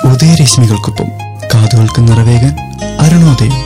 ഉദയരശ്മികൾക്കൊപ്പം കാതുകൾക്ക് നിറവേകാൻ അരുണോദയം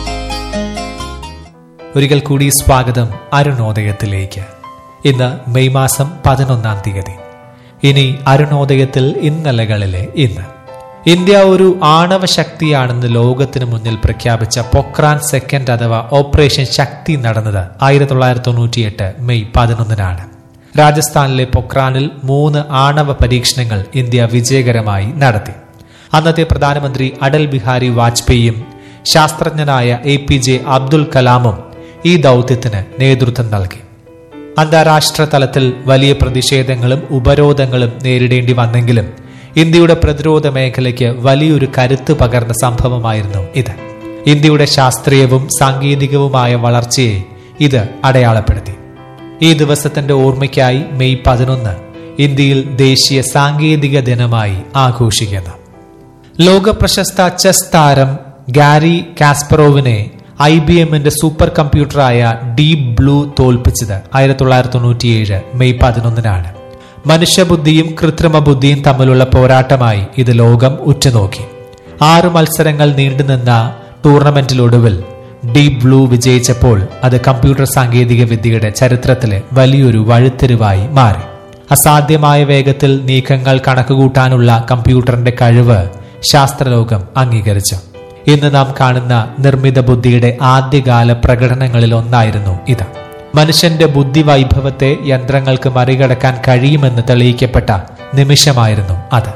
ഒരിക്കൽ കൂടി സ്വാഗതം അരുണോദയത്തിലേക്ക് ഇന്ന് മെയ് മാസം പതിനൊന്നാം തീയതി ഇനി അരുണോദയത്തിൽ ഇന്നലകളിലെ ഇന്ന് ഇന്ത്യ ഒരു ആണവ ശക്തിയാണെന്ന് ലോകത്തിന് മുന്നിൽ പ്രഖ്യാപിച്ച പൊക്രാൻ സെക്കൻഡ് അഥവാ ഓപ്പറേഷൻ ശക്തി നടന്നത് ആയിരത്തി തൊള്ളായിരത്തി തൊണ്ണൂറ്റിയെട്ട് മെയ് പതിനൊന്നിനാണ് രാജസ്ഥാനിലെ പൊക്രാനിൽ മൂന്ന് ആണവ പരീക്ഷണങ്ങൾ ഇന്ത്യ വിജയകരമായി നടത്തി അന്നത്തെ പ്രധാനമന്ത്രി അടൽ ബിഹാരി വാജ്പേയിയും ശാസ്ത്രജ്ഞനായ എ പി ജെ അബ്ദുൽ കലാമും ഈ ദൗത്യത്തിന് നേതൃത്വം നൽകി അന്താരാഷ്ട്ര തലത്തിൽ വലിയ പ്രതിഷേധങ്ങളും ഉപരോധങ്ങളും നേരിടേണ്ടി വന്നെങ്കിലും ഇന്ത്യയുടെ പ്രതിരോധ മേഖലയ്ക്ക് വലിയൊരു കരുത്ത് പകർന്ന സംഭവമായിരുന്നു ഇത് ഇന്ത്യയുടെ ശാസ്ത്രീയവും സാങ്കേതികവുമായ വളർച്ചയെ ഇത് അടയാളപ്പെടുത്തി ഈ ദിവസത്തിന്റെ ഓർമ്മയ്ക്കായി മെയ് പതിനൊന്ന് ഇന്ത്യയിൽ ദേശീയ സാങ്കേതിക ദിനമായി ആഘോഷിക്കുന്നു ലോക പ്രശസ്ത ചെസ് താരം ഗാരി കാസ്പറോവിനെ ഐ ബി എമ്മിന്റെ സൂപ്പർ കമ്പ്യൂട്ടറായ ഡീപ് ബ്ലൂ തോൽപ്പിച്ചത് ആയിരത്തി തൊള്ളായിരത്തി തൊണ്ണൂറ്റിയേഴ് മെയ് പതിനൊന്നിനാണ് മനുഷ്യബുദ്ധിയും കൃത്രിമ ബുദ്ധിയും തമ്മിലുള്ള പോരാട്ടമായി ഇത് ലോകം ഉറ്റുനോക്കി ആറ് മത്സരങ്ങൾ നീണ്ടുനിന്ന ടൂർണമെന്റിലൊടുവിൽ ഡീപ് ബ്ലൂ വിജയിച്ചപ്പോൾ അത് കമ്പ്യൂട്ടർ സാങ്കേതിക വിദ്യയുടെ ചരിത്രത്തിലെ വലിയൊരു വഴിത്തിരിവായി മാറി അസാധ്യമായ വേഗത്തിൽ നീക്കങ്ങൾ കണക്കുകൂട്ടാനുള്ള കമ്പ്യൂട്ടറിന്റെ കഴിവ് ശാസ്ത്രലോകം അംഗീകരിച്ചു ഇന്ന് നാം കാണുന്ന നിർമ്മിത ബുദ്ധിയുടെ ആദ്യകാല പ്രകടനങ്ങളിൽ ഒന്നായിരുന്നു ഇത് മനുഷ്യന്റെ ബുദ്ധി വൈഭവത്തെ യന്ത്രങ്ങൾക്ക് മറികടക്കാൻ കഴിയുമെന്ന് തെളിയിക്കപ്പെട്ട നിമിഷമായിരുന്നു അത്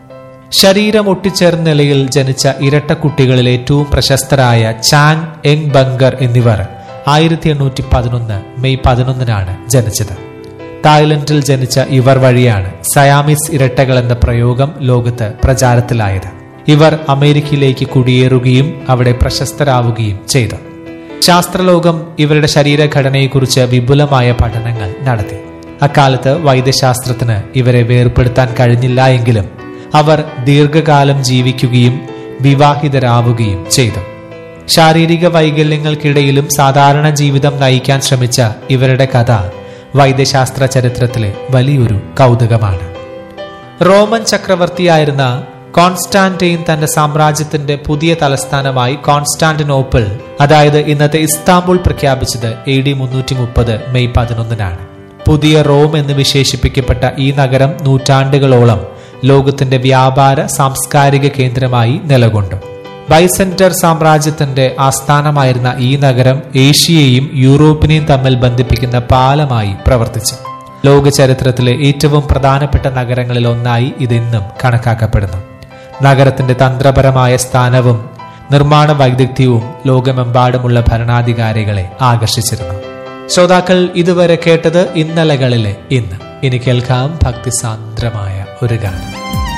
ശരീരം ഒട്ടിച്ചേർന്ന നിലയിൽ ജനിച്ച ഇരട്ട കുട്ടികളിൽ ഏറ്റവും പ്രശസ്തരായ ചാങ് എങ് ബങ്കർ എന്നിവർ ആയിരത്തി എണ്ണൂറ്റി പതിനൊന്ന് മെയ് പതിനൊന്നിനാണ് ജനിച്ചത് തായ്ലൻഡിൽ ജനിച്ച ഇവർ വഴിയാണ് സയാമിസ് ഇരട്ടകൾ എന്ന പ്രയോഗം ലോകത്ത് പ്രചാരത്തിലായത് ഇവർ അമേരിക്കയിലേക്ക് കുടിയേറുകയും അവിടെ പ്രശസ്തരാവുകയും ചെയ്തു ശാസ്ത്രലോകം ഇവരുടെ ശരീരഘടനയെക്കുറിച്ച് വിപുലമായ പഠനങ്ങൾ നടത്തി അക്കാലത്ത് വൈദ്യശാസ്ത്രത്തിന് ഇവരെ വേർപെടുത്താൻ കഴിഞ്ഞില്ല എങ്കിലും അവർ ദീർഘകാലം ജീവിക്കുകയും വിവാഹിതരാവുകയും ചെയ്തു ശാരീരിക വൈകല്യങ്ങൾക്കിടയിലും സാധാരണ ജീവിതം നയിക്കാൻ ശ്രമിച്ച ഇവരുടെ കഥ വൈദ്യശാസ്ത്ര ചരിത്രത്തിലെ വലിയൊരു കൗതുകമാണ് റോമൻ ചക്രവർത്തിയായിരുന്ന കോൺസ്റ്റാന്റൈൻ തന്റെ സാമ്രാജ്യത്തിന്റെ പുതിയ തലസ്ഥാനമായി കോൺസ്റ്റാന്റിനോപ്പിൾ അതായത് ഇന്നത്തെ ഇസ്താംബുൾ പ്രഖ്യാപിച്ചത് എ ഡി മുന്നൂറ്റി മുപ്പത് മെയ് പതിനൊന്നിനാണ് പുതിയ റോം എന്ന് വിശേഷിപ്പിക്കപ്പെട്ട ഈ നഗരം നൂറ്റാണ്ടുകളോളം ലോകത്തിന്റെ വ്യാപാര സാംസ്കാരിക കേന്ദ്രമായി നിലകൊണ്ടു ബൈസെന്റർ സാമ്രാജ്യത്തിന്റെ ആസ്ഥാനമായിരുന്ന ഈ നഗരം ഏഷ്യയെയും യൂറോപ്പിനെയും തമ്മിൽ ബന്ധിപ്പിക്കുന്ന പാലമായി പ്രവർത്തിച്ചു ലോക ചരിത്രത്തിലെ ഏറ്റവും പ്രധാനപ്പെട്ട നഗരങ്ങളിൽ ഒന്നായി ഇത് ഇന്നും കണക്കാക്കപ്പെടുന്നു നഗരത്തിന്റെ തന്ത്രപരമായ സ്ഥാനവും നിർമ്മാണ വൈദഗ്ധ്യവും ലോകമെമ്പാടുമുള്ള ഭരണാധികാരികളെ ആകർഷിച്ചിരുന്നു ശ്രോതാക്കൾ ഇതുവരെ കേട്ടത് ഇന്നലകളിലെ ഇന്ന് ഇനി കേൾക്കാം ഭക്തിസാന്ദ്രമായ ഒരു ഗാനം